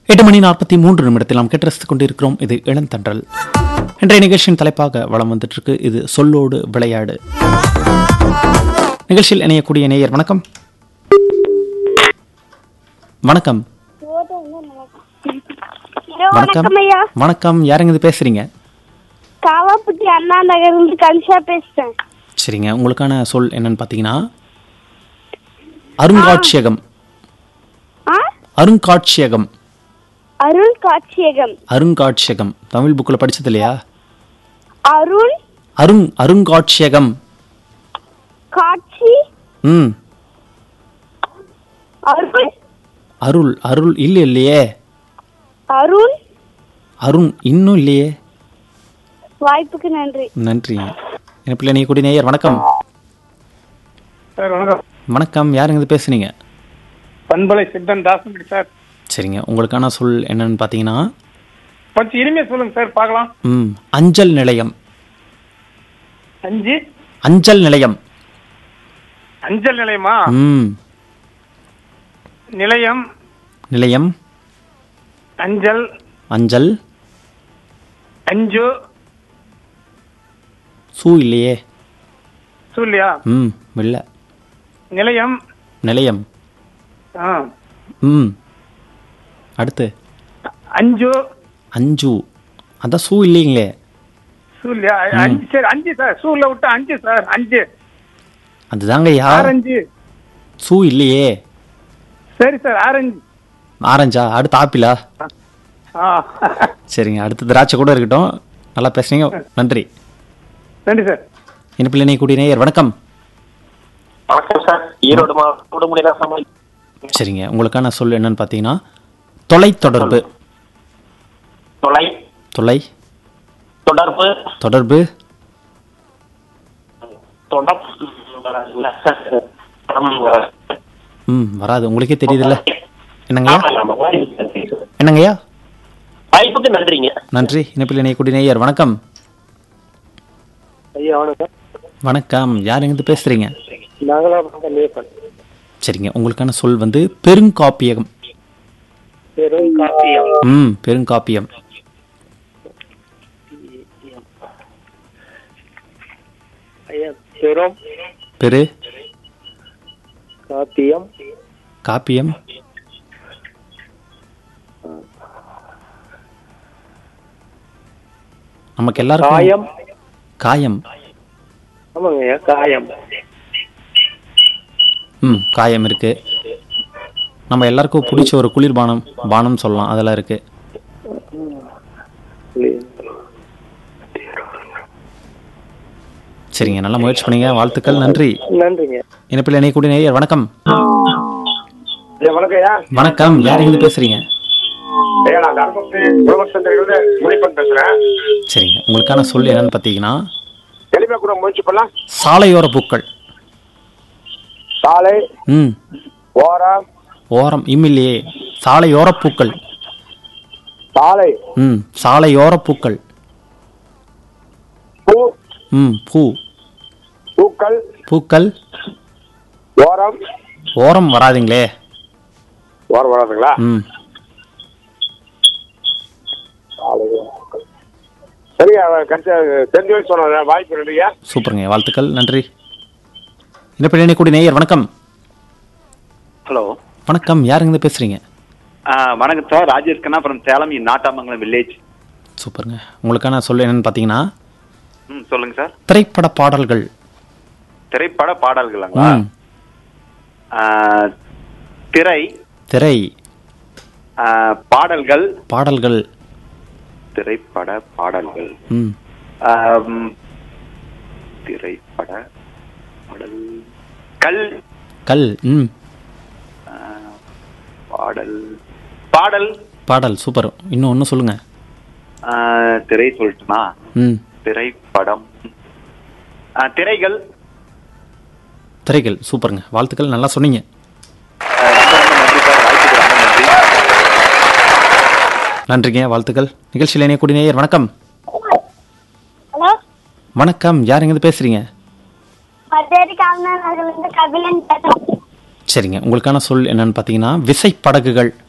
எட்டு மணி நாற்பத்தி மூன்று நிமிடத்தில் நாம் கேட்டு கொண்டிருக்கிறோம் இது இளந்தன்றல் இன்றைய நிகழ்ச்சியின் தலைப்பாக வளம் வந்துட்டு இருக்கு இது சொல்லோடு விளையாடு நிகழ்ச்சியில் இணையக்கூடிய நேயர் வணக்கம் வணக்கம் ஹலோ வணக்கம் வணக்கம் ஐயா வணக்கம் யாருங்க இது பேசுறீங்க காவாப்பட்டி அண்ணா நகர் இருந்து கனிஷா பேசுறேன் சரிங்க உங்களுக்கான சொல் என்னன்னு பார்த்தீங்கன்னா அருங்காட்சியகம் ஆ அருங்காட்சியகம் அருள் காட்சியகம் அருங்காட்சியகம் தமிழ் புக்கில் படிச்சது இல்லையா அருள் அருங் அருங்காட்சியகம் காட்சி ம் அருள் அருள் அருள் இல்லை இல்லையே அருள் அருண் இன்னும் இல்லையே வாய்ப்புக்கு நன்றி நன்றிங்க என் பிள்ளை நீ கூடி நேயர் வணக்கம் சார் வணக்கம் வணக்கம் யாருங்க இது பேசுனீங்க பண்பலை சித்தன் தாசன்படி சார் சரிங்க உங்களுக்கான சொல் என்னன்னு பார்த்தீங்கன்னா கொஞ்சம் இனிமையா சொல்லுங்க சார் பார்க்கலாம் ம் அஞ்சல் நிலையம் அஞ்சு அஞ்சல் நிலையம் அஞ்சல் நிலையமா ம் நிலையம் நிலையம் அஞ்சல் அஞ்சல் அஞ்சு சூ இல்லையே சூல்யா ம் இல்லை நிலையம் நிலையம் ஆ ம் அடுத்து அஞ்சு அஞ்சு அதான் சூ இல்லைங்களே சூல்யா அஞ்சு சரி அஞ்சு சார் சூல விட்டு அஞ்சு சார் அஞ்சு அதுதாங்க யா ஆரஞ்சு சூ இல்லையே சரி சார் ஆரஞ்சு ஆரஞ்சா அடுத்து ஆப்பிளா ஆ சரிங்க அடுத்து திராட்சை கூட இருக்கட்டும் நல்லா பேசுனீங்க நன்றி நன்றி சார் என் பிள்ளை நீ கூடிய நேயர் வணக்கம் வணக்கம் சார் ஈரோடு மாவட்டம் உடுமலை ராசமல் சரிங்க உங்களுக்கான சொல் என்னன்னு பார்த்தீங்கன்னா தொலைத்தொடர்பு தொலை தொலை தொடர்பு தொடர்பு தொடர் இல்ல சார். ம் வராது உங்களுக்கே தெரியுதுல்ல என்னங்கய்யா ஆமாங்க, ஆமாங்க. என்னங்கய்யா வாய்ப்புக்கு நன்றிங்க நன்றி என் பிள்ளை நீ கூடிய நேயர் வணக்கம் ஐயா வணக்கம் வணக்கம் யார் எங்கிருந்து பேசுறீங்க நாங்களா நேபன் சரிங்க உங்களுக்கான சொல் வந்து பெருங்காப்பியகம் பெரும் காப்பியம் ம் பெருங்காப்பியம் ஐயா பெரும் பெரு காப்பியம் காப்பியம் நமக்கு எல்லாருக்கும் காயம் காயம் ஆமாங்க ஐயா காயம் ம் காயம் இருக்கு நம்ம எல்லாருக்கும் பிடிச்ச ஒரு குளிர்பானம் பானம் சொல்லலாம் அதெல்லாம் இருக்கு சரிங்க நல்லா முயற்சி பண்ணீங்க வாழ்த்துக்கள் நன்றி நன்றிங்க இணைப்பில் இணைய கூடிய நேயர் வணக்கம் ஐயா வணக்கம் ஐயா வணக்கம் யார் எங்கிருந்து பேசுறீங்க ஐயா நான் தர்மபுரி உழவர்சந்தையிலிருந்து முனிப்பன் பேசுறேன் சரிங்க உங்களுக்கான சொல் என்னன்னு பார்த்தீங்கன்னா எளிமையா கூட முயற்சி பண்ணலாம் சாலையோர பூக்கள் சாலை ம் ஓரம் ஓரம் இம்மில்லையே சாலையோர பூக்கள் சாலை ம் சாலையோர பூக்கள் பூ ம் பூ பூக்கள் பூக்கள் ஓரம் ஓரம் வராதுங்களே ஓரம் வராதுங்களா ம் சாலை பூக்கள். சரிங்க அவன் கடைசியா தெரிஞ்சு வச்சு சொன்ன வாய்ப்பு இல்லையா சூப்பருங்க வாழ்த்துக்கள் நன்றி இணைப்பில் இணைய கூடிய நேயர் வணக்கம் ஹலோ வணக்கம் யாருங்க பேசுறீங்க ஆ, வணக்கம் sir Rajesh Kannapuram Salem in Nattamangalam village சூப்பருங்க உங்களுக்கான சொல் என்னன்னு பார்த்தீங்கன்னா ம் சொல்லுங்க சார் திரைப்பட பாடல்கள் திரைப்பட பாடல்களாங்களா ம் ஆ, திரை திரை ஆ, பாடல்கள் பாடல்கள் திரைப்பட பாடல்கள் ம் ஆ, ம், திரைப்பட பாடல் கல் கல் ம் ஆ, பாடல் பாடல் பாடல் சூப்பர் இன்னும் ஒன்று சொல்லுங்க ஆ, திரை சொல்லட்டுமா ம் திரைப்படம் ஆ, திரைகள் திரைகள் சூப்பருங்க வாழ்த்துக்கள் நல்லா சொன்னீங்க ஆ, ரொம்ப ரொம்ப நன்றி சார் வாய்ப்புக்கு ரொம்ப நன்றி நன்றிங்க வாழ்த்துக்கள் நிகழ்ச்சியில் இணையக்கூடிய நேயர் வணக்கம் ஹலோ வணக்கம் யார் எங்கிருந்து பேசுறீங்க மதுரை காமனா நகர்ல இருந்து கபிலன் பேசுறேன் சரிங்க உங்களுக்கான சொல் என்னன்னு பார்த்தீங்கன்னா விசைப்படகுகள்